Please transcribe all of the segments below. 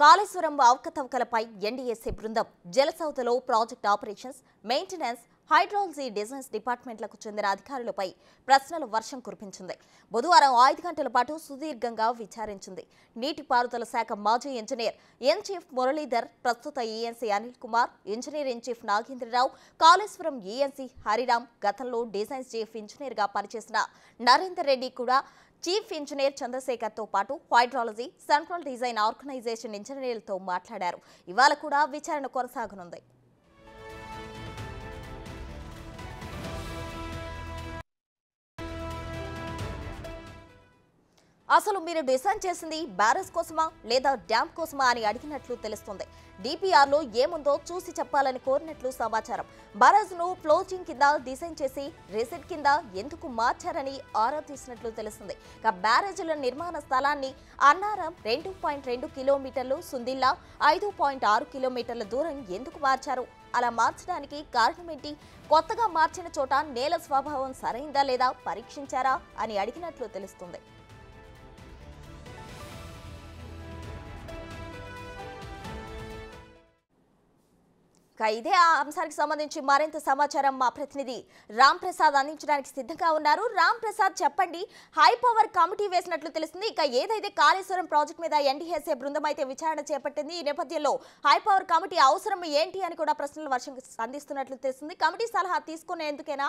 కాళేశ్వరం అవకతవకలపై ఎన్డీఎస్సీ బృందం జలసౌదలో project operations maintenance hydrology designs డిపార్ట్మెంట్లకు చెందిన అధికారులపై ప్రశ్నల వర్షం కురిపించింది బుధవారం ఐదు గంటల పాటు సుదీర్ఘంగా విచారించింది నీటిపారుదల శాఖ మాజీ ఇంజనీర్ ఎన్ చీఫ్ మురళీధర్ ప్రస్తుత ENC Anil Kumar engineer in chief Nagendra Rao Kaleshwaram ENC Hariram గతంలో డిజైన్స్ చీఫ్ ఇంజనీర్గా పనిచేసిన నరేందర్ రెడ్డి కూడా చీఫ్ ఇంజనీర్ చంద్రశేఖర్తో పాటు హైడ్రాలజీ సెంట్రల్ డిజైన్ ఆర్గనైజేషన్ ఇంజనీర్లతో మాట్లాడారు ఇవాళ కూడా విచారణ కొనసాగనుంది అసలు మీరు డిజైన్ చేసింది బ్యారేజ్ కోసమా లేదా డ్యామ్ కోసమా అని అడిగినట్లు తెలుస్తుంది డిపిఆర్ లో ఏముందో చూసి చెప్పాలని కోరినట్లు సమాచారం బ్యారేజ్ ను ఫ్లోచింగ్ కింద డిజైన్ చేసి రిసిట్ కింద ఎందుకు మార్చారని ఆరా తీసినట్లు తెలుస్తుంది ఇక బ్యారేజీల నిర్మాణ స్థలాన్ని అన్నారం రెండు పాయింట్ రెండు కిలోమీటర్లు సుందిల్లా ఐదు పాయింట్ ఆరు కిలోమీటర్ల దూరం ఎందుకు మార్చారు అలా మార్చడానికి కారణమేంటి కొత్తగా మార్చిన చోట నేల స్వభావం సరైందా లేదా పరీక్షించారా అని అడిగినట్లు తెలుస్తుంది ఇక ఇదే ఆ అంశానికి సంబంధించి మరింత సమాచారం మా ప్రతినిధి రామ్ ప్రసాద్ అందించడానికి సిద్ధంగా ఉన్నారు రామ్ ప్రసాద్ చెప్పండి హై పవర్ కమిటీ వేసినట్లు తెలుస్తుంది ఇక ఏదైతే కాళేశ్వరం ప్రాజెక్ట్ మీద ఎన్డీఎస్ఏ బృందం అయితే విచారణ చేపట్టింది ఈ నేపథ్యంలో హై పవర్ కమిటీ అవసరం ఏంటి అని కూడా ప్రశ్నలు వర్షం అందిస్తున్నట్లు తెలుస్తుంది కమిటీ సలహా తీసుకునేందుకేనా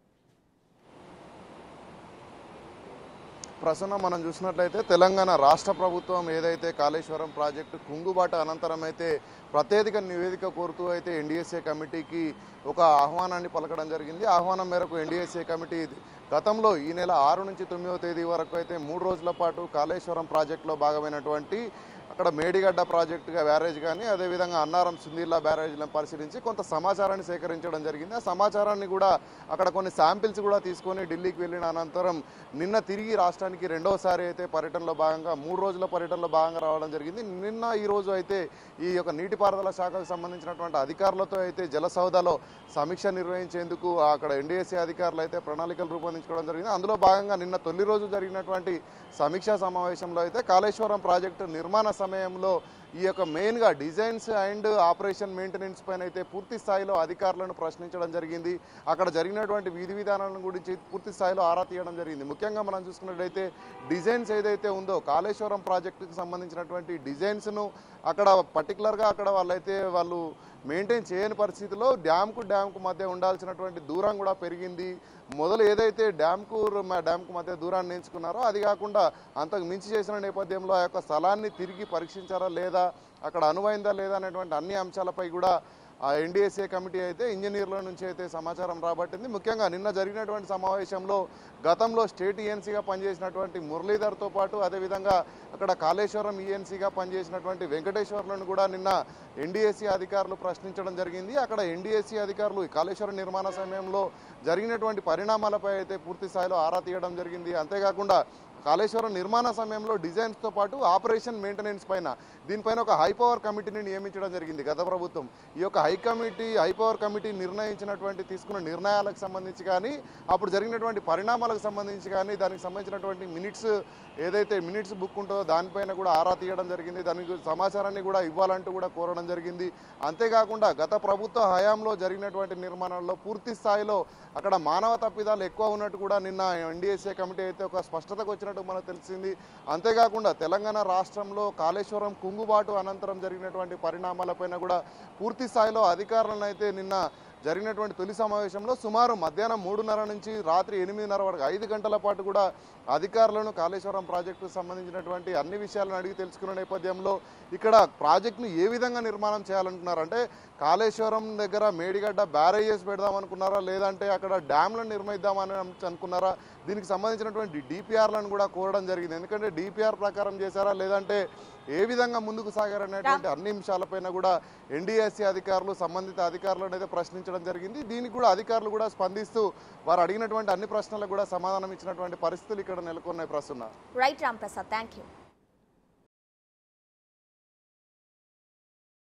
ప్రసన్న మనం చూసినట్లయితే తెలంగాణ రాష్ట్ర ప్రభుత్వం ఏదైతే కాళేశ్వరం ప్రాజెక్టు కుంగుబాట అనంతరం అయితే ప్రత్యేక నివేదిక కోరుతూ అయితే ఎన్డీఎస్ఏ కమిటీకి ఒక ఆహ్వానాన్ని పలకడం జరిగింది ఆహ్వానం మేరకు ఎన్డీఎస్ఏ కమిటీ గతంలో ఈ నెల ఆరు నుంచి తొమ్మిదవ తేదీ వరకు అయితే మూడు రోజుల పాటు కాళేశ్వరం ప్రాజెక్టులో భాగమైనటువంటి అక్కడ మేడిగడ్డ ప్రాజెక్టుగా బ్యారేజ్ కానీ అదేవిధంగా అన్నారం సుందీర్లా బ్యారేజ్లను పరిశీలించి కొంత సమాచారాన్ని సేకరించడం జరిగింది ఆ సమాచారాన్ని కూడా అక్కడ కొన్ని శాంపిల్స్ కూడా తీసుకొని ఢిల్లీకి వెళ్ళిన అనంతరం నిన్న తిరిగి రాష్ట్రానికి రెండవసారి అయితే పర్యటనలో భాగంగా మూడు రోజుల పర్యటనలో భాగంగా రావడం జరిగింది నిన్న ఈ రోజు అయితే ఈ యొక్క నీటిపారుదల శాఖకు సంబంధించినటువంటి అధికారులతో అయితే జలసౌదాలో సమీక్ష నిర్వహించేందుకు అక్కడ ఎన్డీఎస్సీ అధికారులు అయితే ప్రణాళికలు రూపొందించుకోవడం జరిగింది అందులో భాగంగా నిన్న తొలి రోజు జరిగినటువంటి సమీక్షా సమావేశంలో అయితే కాళేశ్వరం ప్రాజెక్టు నిర్మాణ సమయంలో ఈ యొక్క మెయిన్గా డిజైన్స్ అండ్ ఆపరేషన్ మెయింటెనెన్స్ పైన అయితే పూర్తి స్థాయిలో అధికారులను ప్రశ్నించడం జరిగింది అక్కడ జరిగినటువంటి విధి విధానాలను గురించి పూర్తి స్థాయిలో ఆరా తీయడం జరిగింది ముఖ్యంగా మనం చూసుకున్నట్లయితే డిజైన్స్ ఏదైతే ఉందో కాళేశ్వరం ప్రాజెక్టుకి సంబంధించినటువంటి డిజైన్స్ను అక్కడ పర్టికులర్గా అక్కడ వాళ్ళైతే వాళ్ళు మెయింటైన్ చేయని పరిస్థితిలో డ్యామ్కు డ్యామ్కు మధ్య ఉండాల్సినటువంటి దూరం కూడా పెరిగింది మొదలు ఏదైతే డ్యామ్కు మ- డ్యామ్కు మధ్య దూరాన్ని ఎంచుకున్నారో అది కాకుండా అంతకు మించి చేసిన నేపథ్యంలో ఆ యొక్క స్థలాన్ని తిరిగి పరీక్షించారా లేదా అక్కడ అనువైందా లేదా అనేటువంటి అన్ని అంశాలపై కూడా ఆ ఎన్డీఎస్ఏ కమిటీ అయితే ఇంజనీర్ల నుంచి అయితే సమాచారం రాబట్టింది ముఖ్యంగా నిన్న జరిగినటువంటి సమావేశంలో గతంలో స్టేట్ ఈఎన్సీగా పనిచేసినటువంటి మురళీధర్తో పాటు అదేవిధంగా అక్కడ కాళేశ్వరం ఈఎన్సీగా పనిచేసినటువంటి వెంకటేశ్వర్లను కూడా నిన్న ఎన్డీఎస్సీ అధికారులు ప్రశ్నించడం జరిగింది అక్కడ ఎన్డీఎస్సీ అధికారులు ఈ కాళేశ్వరం నిర్మాణ సమయంలో జరిగినటువంటి పరిణామాలపై అయితే పూర్తి స్థాయిలో ఆరా తీయడం జరిగింది అంతేకాకుండా కాళేశ్వరం నిర్మాణ సమయంలో డిజైన్స్తో పాటు ఆపరేషన్ మెయింటెనెన్స్ పైన దీనిపైన ఒక హై పవర్ కమిటీని నియమించడం జరిగింది గత ప్రభుత్వం ఈ యొక్క high committee high power committee నిర్ణయించినటువంటి తీసుకున్న నిర్ణయాలకు సంబంధించి కానీ అప్పుడు జరిగినటువంటి పరిణామాలకు సంబంధించి కానీ దానికి సంబంధించినటువంటి మినిట్స్ ఏదైతే మినిట్స్ బుక్ ఉంటుందో దానిపైన కూడా ఆరా తీయడం జరిగింది దానికి సమాచారాన్ని కూడా ఇవ్వాలంటూ కూడా కోరడం జరిగింది అంతేకాకుండా గత ప్రభుత్వ హయాంలో జరిగినటువంటి నిర్మాణాల్లో పూర్తి స్థాయిలో అక్కడ మానవ తప్పిదాలు ఎక్కువ ఉన్నట్టు కూడా నిన్న ఎన్డీఎస్ఏ కమిటీ అయితే ఒక స్పష్టతకు వచ్చినట్టు మనకు తెలిసింది అంతేకాకుండా తెలంగాణ రాష్ట్రంలో కాళేశ్వరం కుంగుబాటు అనంతరం జరిగినటువంటి పరిణామాలపైన కూడా పూర్తి స్థాయిలో అధికారులను అయితే నిన్న జరిగినటువంటి తొలి సమావేశంలో సుమారు మధ్యాహ్నం మూడున్నర నుంచి రాత్రి ఎనిమిదిన్నర వరకు ఐదు గంటల పాటు కూడా అధికారులను కాళేశ్వరం ప్రాజెక్టుకు సంబంధించినటువంటి అన్ని విషయాలను అడిగి తెలుసుకున్న నేపథ్యంలో ఇక్కడ ప్రాజెక్టును ఏ విధంగా నిర్మాణం చేయాలనుకున్నారు అంటే కాళేశ్వరం దగ్గర మేడిగడ్డ బ్యారేజెస్ పెడదాం అనుకున్నారా లేదంటే అక్కడ డ్యామ్లను నిర్మిద్దామని అనుకున్నారా దీనికి సంబంధించినటువంటి డిపిఆర్లను కూడా కోరడం జరిగింది ఎందుకంటే డిపిఆర్ ప్రకారం చేశారా లేదంటే ఏ విధంగా ముందుకు సాగారనేటువంటి అన్ని అంశాలపైన కూడా ఎన్డీఎస్సీ అధికారులు సంబంధిత అధికారులను అయితే ప్రశ్నించడం జరిగింది దీనికి కూడా అధికారులు కూడా స్పందిస్తూ వారు అడిగినటువంటి అన్ని ప్రశ్నలకు కూడా సమాధానం ఇచ్చినటువంటి పరిస్థితులు ఇక్కడ నెలకొన్నాయి ప్రస్తుతం right Ram Prasad thank you